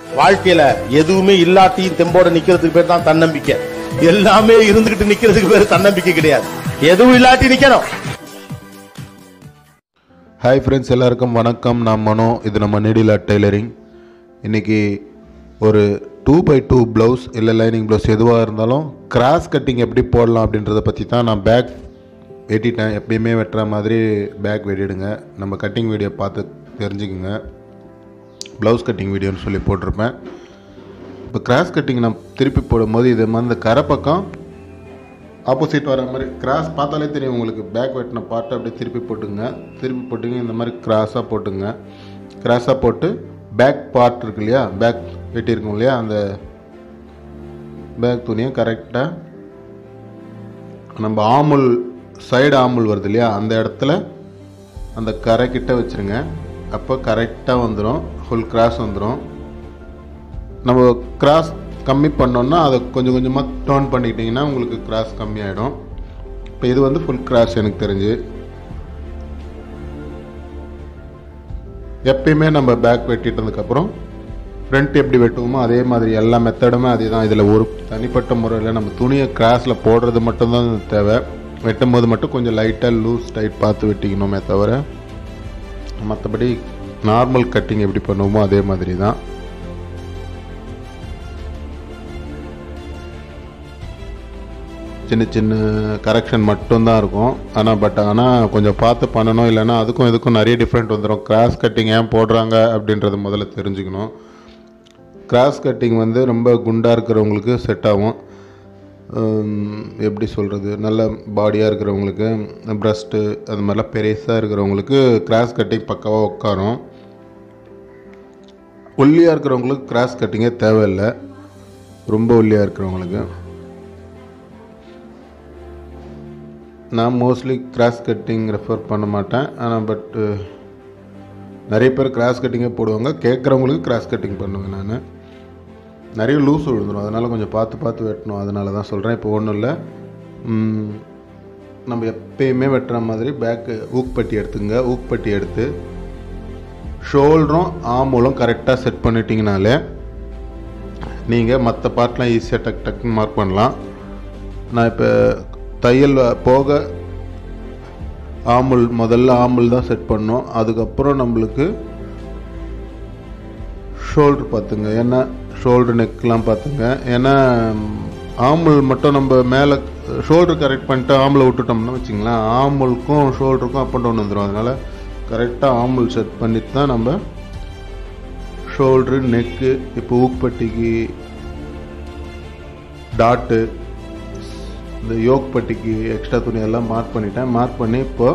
வாழ்க்கையில எதுவுமே இல்லாட்டியும் தெம்போட நிக்கிறதுக்கு பேர் தான் தன்னம்பிக்கை எல்லாமே இருந்துகிட்டு நிக்கிறதுக்கு பேர் தன்னம்பிக்கை கிடையாது எதுவும் இல்லாட்டி நிக்கணும் ஹாய் ஃப்ரெண்ட்ஸ் எல்லாருக்கும் வணக்கம் நான் மனோ இது நம்ம நெடிலா டெய்லரிங் இன்றைக்கி ஒரு டூ பை டூ ப்ளவுஸ் இல்லை லைனிங் ப்ளவுஸ் எதுவாக இருந்தாலும் கிராஸ் கட்டிங் எப்படி போடலாம் அப்படின்றத பற்றி தான் நான் பேக் வெட்டிட்டேன் எப்பயுமே வெட்டுற மாதிரி பேக் வெட்டிடுங்க நம்ம கட்டிங் வீடியோ பார்த்து தெரிஞ்சுக்குங்க ப்ளவுஸ் கட்டிங் வீடியோன்னு சொல்லி போட்டிருப்பேன் இப்போ கிராஸ் கட்டிங் நான் திருப்பி போடும்போது இது மாதிரி இந்த கரை பக்கம் ஆப்போசிட் வர மாதிரி கிராஸ் பார்த்தாலே தெரியும் உங்களுக்கு பேக் வெட்டின பார்ட்டை அப்படியே திருப்பி போட்டுங்க திருப்பி போட்டுங்க இந்த மாதிரி கிராஸாக போட்டுங்க கிராஸாக போட்டு பேக் பார்ட் இருக்கு இல்லையா பேக் வெட்டியிருக்கோம் இல்லையா அந்த பேக் துணியை கரெக்டாக நம்ம ஆமுல் சைடு ஆமுல் வருது இல்லையா அந்த இடத்துல அந்த கரை கிட்ட வச்சுருங்க அப்போ கரெக்டாக வந்துடும் ஃபுல் கிராஸ் வந்துடும் நம்ம கிராஸ் கம்மி பண்ணோன்னா அதை கொஞ்சம் கொஞ்சமாக டர்ன் பண்ணிக்கிட்டிங்கன்னா உங்களுக்கு கிராஸ் கம்மியாயிடும் இப்போ இது வந்து ஃபுல் கிராஸ் எனக்கு தெரிஞ்சு எப்பயுமே நம்ம பேக் வெட்டிட்டதுக்கப்புறம் ஃப்ரண்ட் எப்படி வெட்டுவோமோ அதே மாதிரி எல்லா மெத்தடுமே அதே தான் இதில் ஒரு தனிப்பட்ட முறையில் நம்ம துணியை கிராஸில் போடுறது மட்டும்தான் தேவை வெட்டும் போது மட்டும் கொஞ்சம் லைட்டாக லூஸ் டைட் பார்த்து வெட்டிக்கணுமே தவிர மற்றபடி நார்மல் கட்டிங் எப்படி பண்ணுவோமோ அதே மாதிரி தான் சின்ன சின்ன கரெக்ஷன் மட்டும்தான் இருக்கும் ஆனால் பட் ஆனால் கொஞ்சம் பார்த்து பண்ணணும் இல்லைன்னா அதுக்கும் இதுக்கும் நிறைய டிஃப்ரெண்ட் வந்துடும் கிராஸ் கட்டிங் ஏன் போடுறாங்க அப்படின்றத முதல்ல தெரிஞ்சுக்கணும் கிராஸ் கட்டிங் வந்து ரொம்ப குண்டாக இருக்கிறவங்களுக்கு செட் ஆகும் ஹம், எப்படி சொல்கிறது நல்ல பாடியாக இருக்கிறவங்களுக்கு ப்ரஸ்ட்டு அது மாதிரிலாம் பெருசாக இருக்கிறவங்களுக்கு கிராஸ் கட்டிங் பக்காவாக உட்காரும் ஒல்லியாக இருக்கிறவங்களுக்கு கிராஸ் கட்டிங்கே தேவையில்லை ரொம்ப ஒல்லியாக இருக்கிறவங்களுக்கு நான் மோஸ்ட்லி கிராஸ் கட்டிங் ரெஃபர் பண்ண மாட்டேன் ஆனால் பட்டு நிறைய பேர் கிராஸ் கட்டிங்கே போடுவாங்க கேட்குறவங்களுக்கு கிராஸ் கட்டிங் பண்ணுவேன் நான் நிறைய லூஸ் விழுந்துடும் அதனால் கொஞ்சம் பார்த்து பார்த்து வெட்டணும் அதனால தான் சொல்கிறேன் இப்போ ஒன்றும் இல்லை ம், நம்ம எப்பயுமே வெட்டுற மாதிரி பேக்கு ஊக்பட்டி எடுத்துங்க ஊக்பட்டி எடுத்து ஷோல்டரும் ஆமூலும் கரெக்டாக செட் பண்ணிட்டீங்கனாலே நீங்கள் மற்ற பார்ட்லாம் ஈஸியாக டக் டக்குன்னு மார்க் பண்ணலாம் நான் இப்போ தையல் வ- போக ஆமுல் முதல்ல ஆமுல் தான் செட் பண்ணோம் அதுக்கப்புறம் நம்மளுக்கு ஷோல்டர் பார்த்துங்க ஏன்னா ஷோல்டர் நெக்லாம் பார்த்துங்க ஏன்னா ம், ஆமுல் மட்டும் நம்ம மேலே ஷோல்டர் கரெக்ட் பண்ணிட்டு ஆமுலை விட்டுட்டோம்னா வச்சுங்களேன் ஆமுலுக்கும் ஷோல்டருக்கும் அப் அண்ட் டவுன் வந்துடும் அதனால் கரெக்டாக ஆமுல் செட் பண்ணிட்டு தான் நம்ம ஷோல்டரு நெக்கு இப்போ ஊக்பட்டிக்கு டாட்டு இந்த யோக் பட்டிக்கு எக்ஸ்ட்ரா துணி எல்லாம் மார்க் பண்ணிட்டேன் மார்க் பண்ணி இப்போ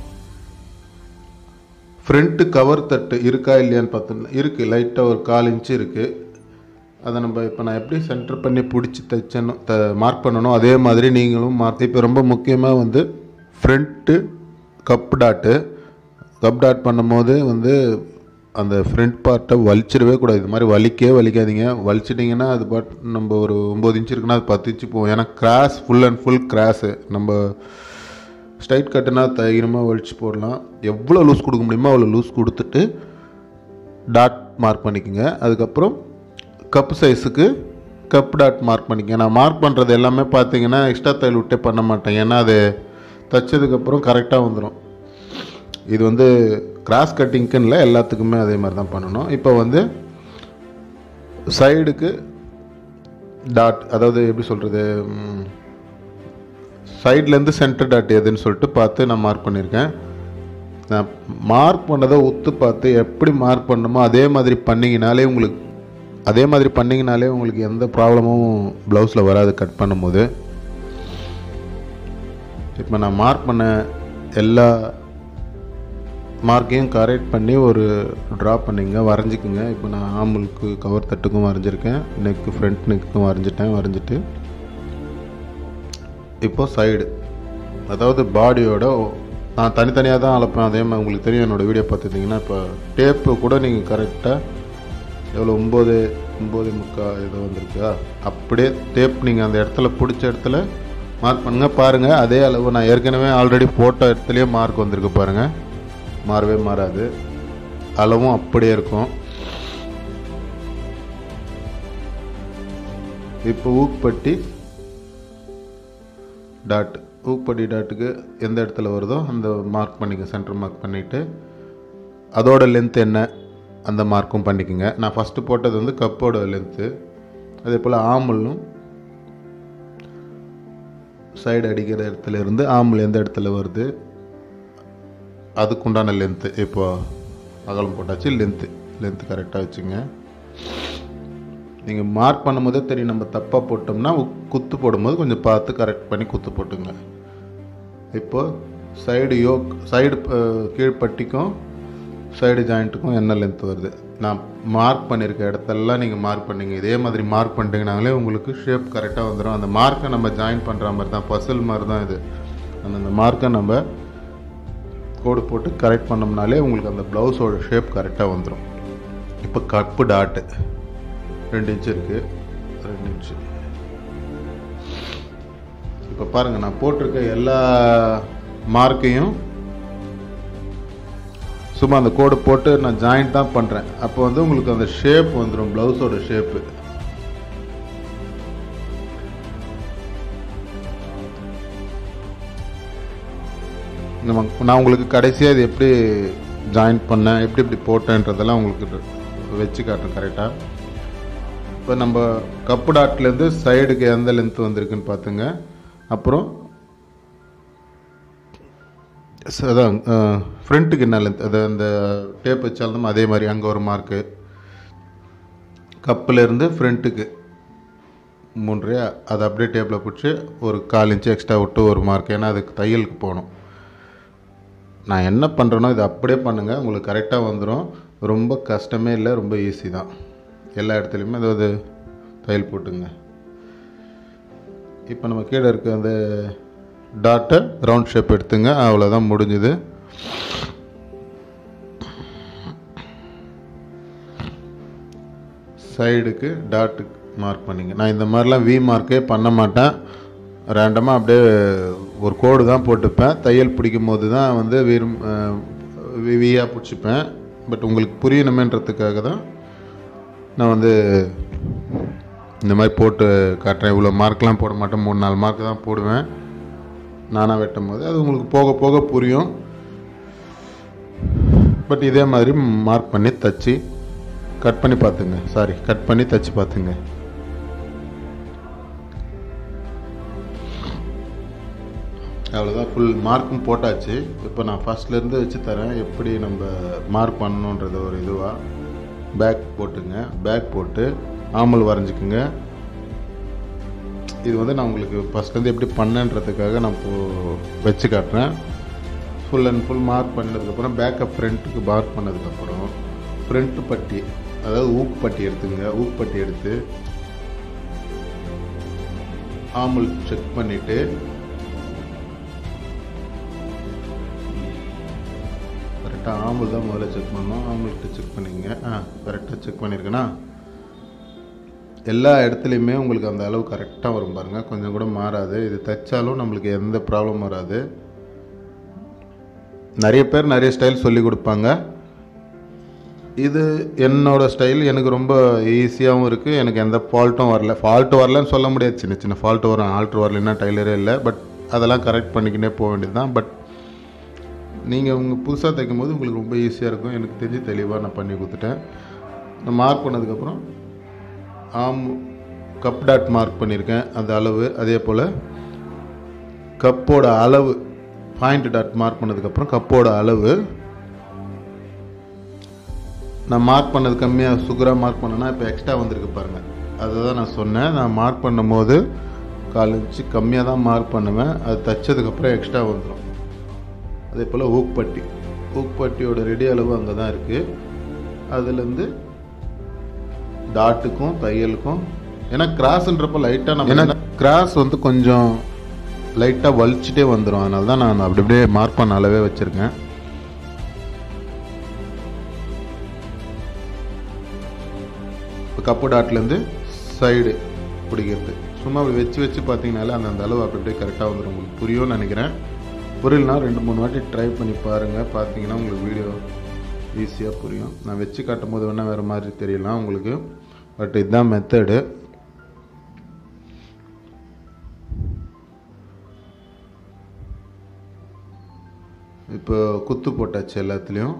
ஃப்ரண்ட்டு கவர் தட்டு இருக்கா இல்லையான்னு பார்த்தோம்னா இருக்குது லைட்டாக ஒரு கால் இன்ச்சு இருக்குது அதை நம்ம இப்போ நான் எப்படி சென்டர் பண்ணி பிடிச்சி தைச்சணும் த மார்க் பண்ணணும் அதே மாதிரி நீங்களும் மார்க் இப்போ ரொம்ப முக்கியமாக வந்து front cup dot cup dot பண்ணும்போது வந்து அந்த ஃப்ரண்ட் பார்ட்டை வலிச்சிடவே கூடாது இது மாதிரி வலிக்கவே வலிக்காதீங்க வலிச்சிட்டிங்கன்னா அது பாட் நம்ம ஒரு ஒம்பது இன்ச் இருக்குன்னா அது பத்து இன்ச்சு போகும் ஏன்னா cross full and full cross நம்ம ஸ்ட்ரைட் கட்டுனா தைரியமாக வலிச்சு போடலாம் எவ்வளோ லூஸ் கொடுக்க முடியுமோ அவ்வளோ லூஸ் கொடுத்துட்டு டாட் மார்க் பண்ணிக்கோங்க அதுக்கப்புறம் கப் சைஸுக்கு கப் டாட் மார்க் பண்ணிக்கங்க நான் மார்க் பண்ணுறது எல்லாமே பார்த்தீங்கன்னா எக்ஸ்ட்ரா தையல் விட்டே பண்ண மாட்டேன் ஏன்னா அது தைச்சதுக்கப்புறம் கரெக்டாக வந்துடும் இது வந்து கிராஸ் கட்டிங்க்குன்னு இல்லை எல்லாத்துக்குமே அதே மாதிரி தான் பண்ணணும் இப்போ வந்து சைடுக்கு டாட் அதாவது எப்படி சொல்கிறது சைட்லேருந்து சென்டர் டாட் எதுன்னு சொல்லிட்டு பார்த்து நான் மார்க் பண்ணியிருக்கேன் நான் மார்க் பண்ணதை ஒத்து பார்த்து எப்படி மார்க் பண்ணணுமோ அதே மாதிரி பண்ணிங்கனாலே உங்களுக்கு அதே மாதிரி பண்ணிங்கனாலே உங்களுக்கு எந்த ப்ராப்ளமும் ப்ளவுஸில் வராது கட் பண்ணும்போது இப்போ நான் மார்க் பண்ண எல்லா மார்க்கையும் கரெக்ட் பண்ணி ஒரு ட்ரா பண்ணிங்க வரைஞ்சிக்குங்க இப்போ நான் ஆம்புலுக்கு கவர் தட்டுக்கும் வரைஞ்சிருக்கேன் நெக்கு ஃப்ரண்ட் நெக்குக்கும் வரைஞ்சிட்டேன் வரைஞ்சிட்டு இப்போ சைடு அதாவது பாடியோட நான் தனித்தனியாக தான் அளப்பேன் அதே மாதிரி உங்களுக்கு தெரியும் என்னோடய வீடியோ பார்த்துருந்தீங்கன்னா இப்போ டேப்பு கூட நீங்கள் கரெக்டாக எவ்வளோ ஒம்பது ஒம்பது முக்கால் ஏதோ வந்திருக்கா அப்படியே டேப் நீங்கள் அந்த இடத்துல பிடிச்ச இடத்துல மார்க் பண்ணுங்கள் பாருங்கள் அதே அளவு நான் ஏற்கனவே ஆல்ரெடி போட்ட இடத்துலையே மார்க் வந்திருக்கு பாருங்கள் மாறவே மாறாது அளவும் அப்படியே இருக்கும் இப்போ ஊக்பட்டி டாட் ஊக்பட்டி டாட்டுக்கு எந்த இடத்துல வருதோ அந்த மார்க் பண்ணிக்க சென்டர் மார்க் பண்ணிவிட்டு அதோட லென்த் என்ன அந்த மார்க்கும் பண்ணிக்கோங்க நான் ஃபஸ்ட்டு போட்டது வந்து கப்போட லென்த்து அதே போல் ஆமலும் சைடு அடிக்கிற இடத்துல இருந்து ஆமல் எந்த இடத்துல வருது அதுக்குண்டான லென்த்து இப்போ அகலம் போட்டாச்சு லென்த்து லென்த்து கரெக்டாக வச்சுங்க நீங்கள் மார்க் பண்ணும்போதே தெரியும் நம்ம தப்பாக போட்டோம்னா உ- குத்து போடும்போது கொஞ்சம் பார்த்து கரெக்ட் பண்ணி குத்து போட்டுங்க இப்போ சைடு யோக் சைடு கீழ்ப்பட்டிக்கும் சைடு ஜாயிண்ட்டுக்கும் என்ன லென்த் வருது நான் மார்க் பண்ணியிருக்க இடத்தெல்லாம் நீங்கள் மார்க் பண்ணீங்க இதே மாதிரி மார்க் பண்ணிட்டீங்கனாலே உங்களுக்கு ஷேப் கரெக்டாக வந்துடும் அந்த மார்க்கை நம்ம ஜாயின் பண்ணுற மாதிரி தான் பசில் மாதிரி தான் இது அந்த மார்க்கை நம்ம கோடு போட்டு கரெக்ட் பண்ணோம்னாலே உங்களுக்கு அந்த ப்ளவுஸோட ஷேப் கரெக்டாக வந்துடும் இப்போ கப்பு டாட்டு ரெண்டு இன்ச் இருக்குது ரெண்டு இன்ச்சு இப்போ பாருங்கள் நான் போட்டிருக்க எல்லா மார்க்கையும் சும்மா அந்த கோடு போட்டு நான் ஜாயிண்ட் தான் பண்ணுறேன் அப்போ வந்து உங்களுக்கு அந்த ஷேப் வந்துடும் ப்ளவுஸோட ஷேப்பு நம்ம நான் உங்களுக்கு கடைசியாக இது எப்படி ஜாயின் பண்ணேன் எப்படி எப்படி போட்டேன்றதெல்லாம் உங்களுக்கு வச்சு காட்டுறேன் கரெக்டாக இப்போ நம்ம கப்பு டாட்லேருந்து சைடுக்கு எந்த லென்த் வந்திருக்குன்னு பார்த்துங்க அப்புறம் ச- அதான் ஃப்ரண்ட்டுக்கு என்ன லென்த் அது அந்த டேப் வச்சாலும் அதே மாதிரி அங்கே ஒரு மார்க்கு கப்புலேருந்து ஃப்ரண்ட்டுக்கு மூன்றே அதை அப்படியே டேப்பில் பிடிச்சி ஒரு கால் இன்ச்சு எக்ஸ்ட்ரா விட்டு ஒரு மார்க் ஏன்னா அதுக்கு தையலுக்கு போகணும் நான் என்ன பண்ணுறேனோ இதை அப்படியே பண்ணுங்கள் உங்களுக்கு கரெக்டாக வந்துடும் ரொம்ப கஷ்டமே இல்லை ரொம்ப ஈஸி தான் எல்லா இடத்துலையுமே அதாவது தையல் போட்டுங்க இப்போ நம்ம கீழே இருக்க அந்த டாட்டை ரவுண்ட் ஷேப் எடுத்துங்க அவ்வளோதான் முடிஞ்சுது சைடுக்கு டாட்டுக்கு மார்க் பண்ணிங்க நான் இந்த மாதிரிலாம் வி மார்க்கே பண்ண மாட்டேன் ரேண்டமாக அப்படியே ஒரு கோடு தான் போட்டுப்பேன் தையல் பிடிக்கும் போது தான் வந்து விரும் வியாக பிடிச்சிப்பேன் பட் உங்களுக்கு புரியணுமேன்றதுக்காக தான் நான் வந்து இந்த மாதிரி போட்டு காட்டுறேன் இவ்வளோ மார்க்லாம் போட மாட்டேன் மூணு நாலு மார்க் தான் போடுவேன் நானாக வெட்டும் போது அது உங்களுக்கு போக போக புரியும் பட் இதே மாதிரி மார்க் பண்ணி தச்சு கட் பண்ணி பார்த்துங்க சாரி கட் பண்ணி தச்சு பார்த்துங்க அவ்வளோதான் ஃபுல் மார்க்கும் போட்டாச்சு இப்போ நான் ஃபஸ்ட்லேருந்து வச்சு தரேன் எப்படி நம்ம மார்க் பண்ணணுன்றது ஒரு இதுவாக பேக் போட்டுங்க பேக் போட்டு ஆமல் வரைஞ்சிக்குங்க இது வந்து நான் உங்களுக்கு ஃபஸ்ட்லேருந்து எப்படி பண்ணேன்றதுக்காக நான் இப்போ வச்சு காட்டுறேன் ஃபுல் அண்ட் ஃபுல் மார்க் பண்ணதுக்கப்புறம் பேக்கப் ஃப்ரண்ட்டுக்கு மார்க் பண்ணதுக்கப்புறம் ஃப்ரண்ட் பட்டி அதாவது ஊக்கு பட்டி எடுத்துங்க ஊக்கு பட்டி எடுத்து ஆமல் செக் பண்ணிவிட்டு கரெக்டாக ஆமல் தான் முதல்ல செக் பண்ணோம் ஆமல்கிட்ட செக் பண்ணிங்க ஆ கரெக்டாக செக் பண்ணியிருக்கேனா எல்லா இடத்துலையுமே உங்களுக்கு அந்த அளவு கரெக்டாக வரும் பாருங்கள் கொஞ்சம் கூட மாறாது இது தைச்சாலும் நம்மளுக்கு எந்த ப்ராப்ளம் வராது நிறைய பேர் நிறைய ஸ்டைல் சொல்லி கொடுப்பாங்க இது என்னோட ஸ்டைல் எனக்கு ரொம்ப ஈஸியாகவும் இருக்குது எனக்கு எந்த ஃபால்ட்டும் வரல ஃபால்ட் வரலன்னு சொல்ல முடியாது சின்ன சின்ன ஃபால்ட் வரும் ஆல்ட்ரு வரலன்னா டைலரே இல்லை பட் அதெல்லாம் கரெக்ட் பண்ணிக்கினே போக வேண்டியது தான் பட் நீங்கள் உங்கள் புதுசாக தைக்கும் போது உங்களுக்கு ரொம்ப ஈஸியாக இருக்கும் எனக்கு தெரிஞ்சு தெளிவாக நான் பண்ணி கொடுத்துட்டேன் நான் மார்க் பண்ணதுக்கப்புறம் ஆம் கப் டாட் மார்க் பண்ணியிருக்கேன் அந்த அளவு அதே போல் கப்போட அளவு பாயிண்ட் டாட் மார்க் பண்ணதுக்கப்புறம் கப்போட அளவு நான் மார்க் பண்ணது கம்மியாக சுகராக மார்க் பண்ணேன்னா இப்போ எக்ஸ்ட்ரா வந்திருக்கு பாருங்கள் அதை தான் நான் சொன்னேன் நான் மார்க் பண்ணும்போது கால் இன்ச்சு கம்மியாக தான் மார்க் பண்ணுவேன் அது தைச்சதுக்கப்புறம் எக்ஸ்ட்ரா வந்துடும் அதே போல் ஊக்பட்டி ஊக்பட்டியோட ரெடி அளவு அங்கே தான் இருக்குது அதுலேருந்து டாட்டுக்கும் தையலுக்கும் ஏன்னா கிராஸ்ன்றப்ப லைட்டாக நம்ம ஏன்னா கிராஸ் வந்து கொஞ்சம் லைட்டாக வலிச்சுட்டே வந்துடும் அதனால தான் நான் அப்படி அப்படியே மார்க் பண்ண அளவே வச்சுருக்கேன் இப்போ கப்பு டாட்லேருந்து சைடு பிடிக்கிறது சும்மா அப்படி வச்சு வச்சு பார்த்தீங்கனாலே அந்த அந்த அளவு அப்படி அப்படியே கரெக்டாக வந்துடும் உங்களுக்கு புரியும்னு நினைக்கிறேன் புரியலனா ரெண்டு மூணு வாட்டி ட்ரை பண்ணி பாருங்கள் பார்த்தீங்கன்னா உங்களுக்கு வீடியோ ஈஸியாக புரியும் நான் வச்சு காட்டும் போது வேணால் வேறு மாதிரி தெரியலாம் உங்களுக்கு பட் இதுதான் மெத்தடு இப்போ குத்து போட்டாச்சு எல்லாத்துலேயும்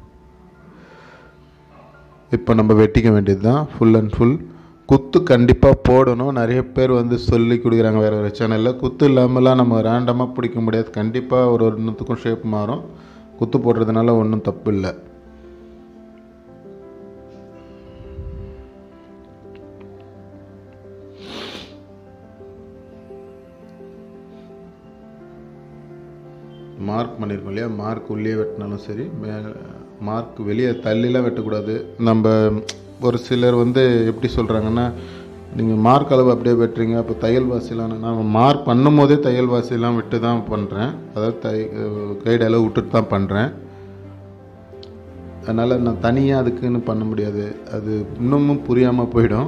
இப்போ நம்ம வெட்டிக்க வேண்டியது தான் ஃபுல் அண்ட் ஃபுல் குத்து கண்டிப்பாக போடணும் நிறைய பேர் வந்து சொல்லி கொடுக்குறாங்க வேறு வேறு சேனலில் குத்து இல்லாமலாம் நம்ம ரேண்டமாக பிடிக்க முடியாது கண்டிப்பாக ஒரு ஒன்றுத்துக்கும் ஷேப் மாறும் குத்து போடுறதுனால ஒன்றும் தப்பு இல்லை மார்க் பண்ணியிருக்கோம் இல்லையா மார்க் உள்ளே வெட்டினாலும் சரி மே மார்க் வெளியே தள்ளிலாம் வெட்டக்கூடாது நம்ம ஒரு சிலர் வந்து எப்படி சொல்கிறாங்கன்னா நீங்கள் மார்க் அளவு அப்படியே வெட்டுறீங்க அப்போ தையல் வாசிலாம் நான் மார்க் பண்ணும் போதே தையல் வாசிலாம் விட்டு தான் பண்ணுறேன் அதாவது தை கைடு அளவு விட்டுட்டு தான் பண்ணுறேன் அதனால் நான் தனியாக அதுக்குன்னு பண்ண முடியாது அது இன்னமும் புரியாமல் போயிடும்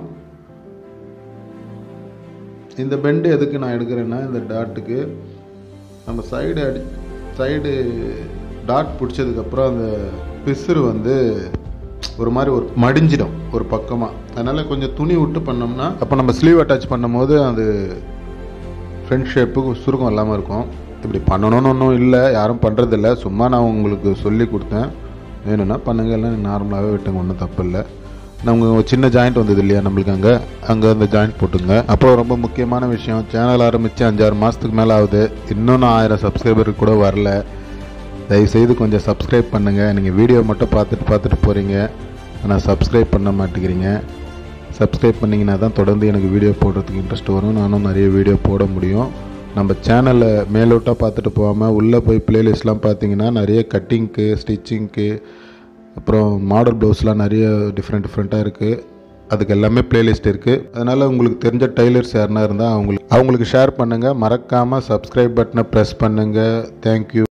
இந்த பெண்டு எதுக்கு நான் எடுக்கிறேன்னா இந்த டாட்டுக்கு நம்ம சைடு அடி சைடு டாட் பிடிச்சதுக்கப்புறம் அந்த பிசுறு வந்து ஒரு மாதிரி ஒரு மடிஞ்சிடும் ஒரு பக்கமாக அதனால் கொஞ்சம் துணி விட்டு பண்ணோம்னா அப்போ நம்ம ஸ்லீவ் அட்டாச் பண்ணும்போது அது ஃப்ரண்ட் ஷேப்புக்கு சுருக்கம் இல்லாமல் இருக்கும் இப்படி பண்ணணும்னு ஒன்றும் இல்லை யாரும் பண்ணுறதில்ல சும்மா நான் உங்களுக்கு சொல்லி கொடுத்தேன் வேணும்னா பண்ணுங்க எல்லாம் நார்மலாகவே விட்டுங்க ஒன்றும் தப்பு இல்லை நமக்கு ஒரு சின்ன ஜாயிண்ட் வந்தது இல்லையா நம்மளுக்கு அங்கே அங்கே அந்த ஜாயிண்ட் போட்டுங்க அப்புறம் ரொம்ப முக்கியமான விஷயம் சேனல் ஆரம்பித்து அஞ்சாறு மாதத்துக்கு மேலே ஆகுது இன்னும் நான் ஆயிரம் சப்ஸ்கிரைபருக்கு கூட வரல தயவுசெய்து கொஞ்சம் சப்ஸ்கிரைப் பண்ணுங்கள் நீங்கள் வீடியோ மட்டும் பார்த்துட்டு பார்த்துட்டு போகிறீங்க ஆனால் சப்ஸ்கிரைப் பண்ண மாட்டேங்கிறீங்க சப்ஸ்கிரைப் பண்ணிங்கன்னா தான் தொடர்ந்து எனக்கு வீடியோ போடுறதுக்கு இன்ட்ரெஸ்ட் வரும் நானும் நிறைய வீடியோ போட முடியும் நம்ம சேனலை மேலோட்டாக பார்த்துட்டு போகாமல் உள்ளே போய் பிளேலிஸ்ட்லாம் பார்த்தீங்கன்னா நிறைய கட்டிங்க்கு ஸ்டிச்சிங்க்கு அப்புறம் மாடல் ப்ளவுஸ்லாம் நிறைய டிஃப்ரெண்ட் டிஃப்ரெண்ட்டாக இருக்குது அதுக்கு எல்லாமே பிளேலிஸ்ட் இருக்குது அதனால் உங்களுக்கு தெரிஞ்ச டெய்லர்ஸ் யாருனா இருந்தால் அவங்களுக்கு அவங்களுக்கு ஷேர் பண்ணுங்கள் மறக்காமல் சப்ஸ்கிரைப் பட்டனை ப்ரெஸ் பண்ணுங்கள் தேங்க்யூ